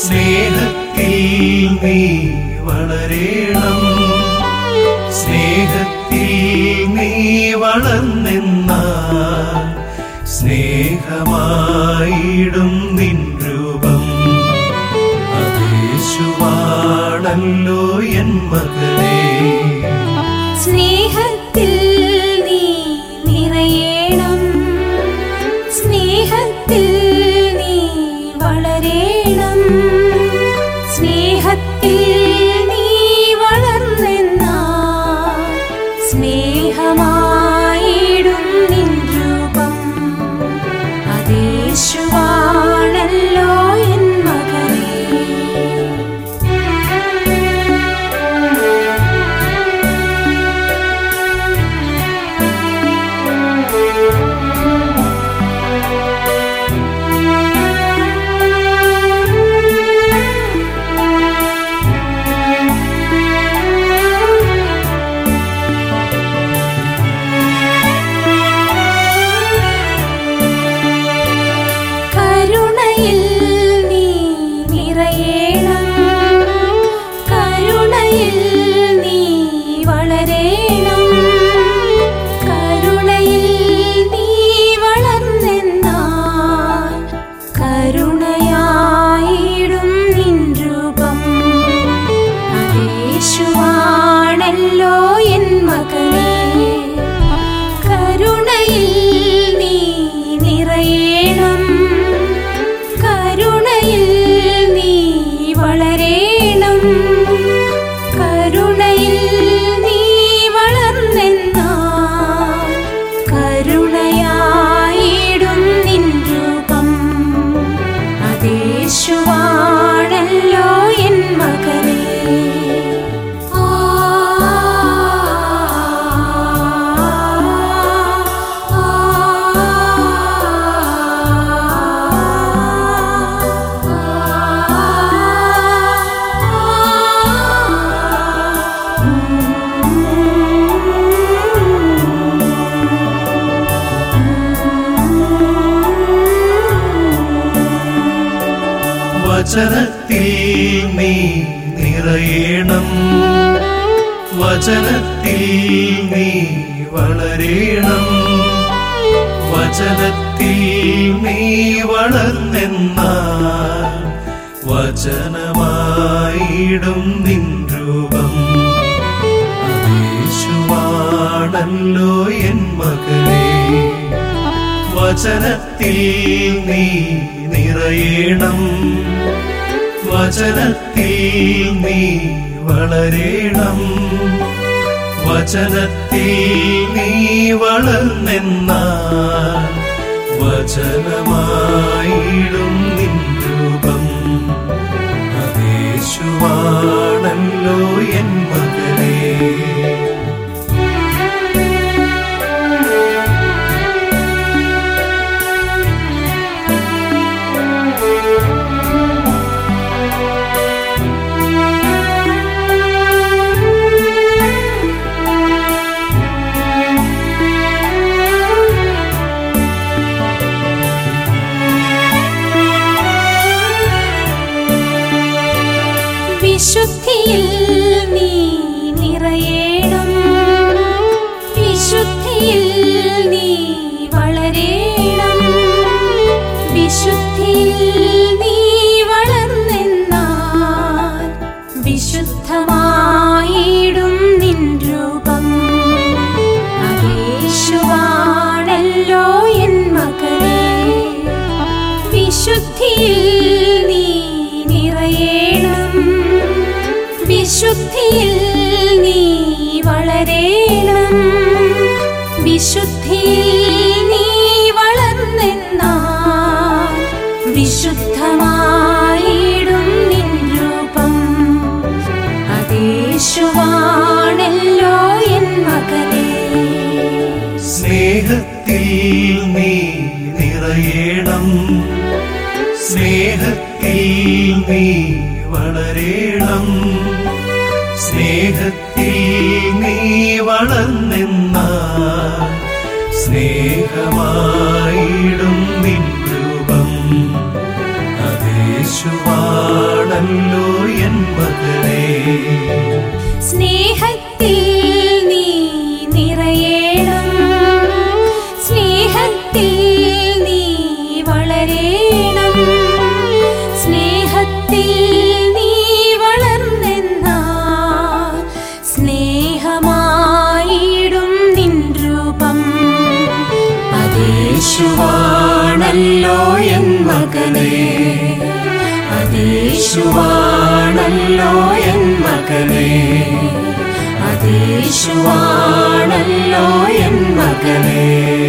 സ്നേഹത്തിൽ നീ വളരേണം സ്നേഹത്തിൽ നീ വളർന്നെന്നാൽ സ്നേഹമായിടും നിൻ രൂപം അതേശുവാണല്ലോ എൻ മകളെ സ്നേഹത്തിൽ നീ നിറയേണം സ്നേഹത്തിൽ നീ വളരേണം സ്നേഹത്തിൽ നീ വളർന്നെന്നാൽ സ്നേഹമായിടും നിൻ രൂപം അതേശുവാണല്ലോ എൻ മകനേ കരുണയിൽ നീ നിറയേണം കരുണയിൽ നീ വളരേണം കരുണയിൽ നീ വളർന്നെന്നാൽ കരുണയായിടും നിൻ രൂപം അതേശുവാണല്ലോ എൻ മകനേ കരുണയിൽ നീ നിറയേണം കരുണയിൽ നീ വളരേണം കരുണയിൽ നീ വളർന്നെന്നാൽ കരുണയായിടും നിൻ രൂപം അതേശുവാണല്ലോ എൻ മകനേ ആ വചനത്തിൽ നീ നിറയേണം വചനത്തിൽ നീ വളരേണം വചനത്തിൽ നീ വളർന്നെന്നാൽ വചനമായിടും നിൻ രൂപം അതേശുവാണല്ലോ എൻ മകളെ വചനത്തിൽ നീ നിറയേണം വചനത്തിൽ നീ വളരേണം വചനത്തിൽ നീ വളർന്നെന്നാൽ വചനമായിടും നിൻ രൂപം അതേശുവാണല്ലോ എൻ മകളെ വിശുദ്ധിയിൽ നീ നിറയേണം വിശുദ്ധിയിൽ നീ വളരേണം വിശുദ്ധിയിൽ നീ വളർന്നെന്നാൽ വിശുദ്ധമായിടും നിൻ രൂപം അതേശുവാണല്ലോ എൻ മകനേ വിശുദ്ധിയിൽ നീ നിറയേണം വിശുദ്ധിയിൽ നീ വളരേണം വിശുദ്ധിയിൽ നീ വളർന്നെന്നാൽ വിശുദ്ധമായിടും നിൻ രൂപം അതേശുവാണല്ലോ എൻ മകനേ സ്നേഹത്തിൽ നീ നിറയേണം സ്നേഹത്തിൽ നീ വളരേണം സ്നേഹത്തിൽ നീ വളർന്നെന്നാൽ സ്നേഹമായിടും നിൻ രൂപം അതേശ യേശുവാണല്ലോ എൻ മകനെ സ്നേഹത്തിൽ നീ നിറയേണം സ്നേഹത്തിൽ നീ വളരേണം സ്നേഹത്തിൽ നീ വളർന്നെന്നാ സ്നേഹമായിടും നിൻ രൂപം അതേശുവാണല്ലോ എൻ മകനേ അതേശുവാണല്ലോ എൻ മകനേ അതേശുവാണല്ലോ എൻ മകനേ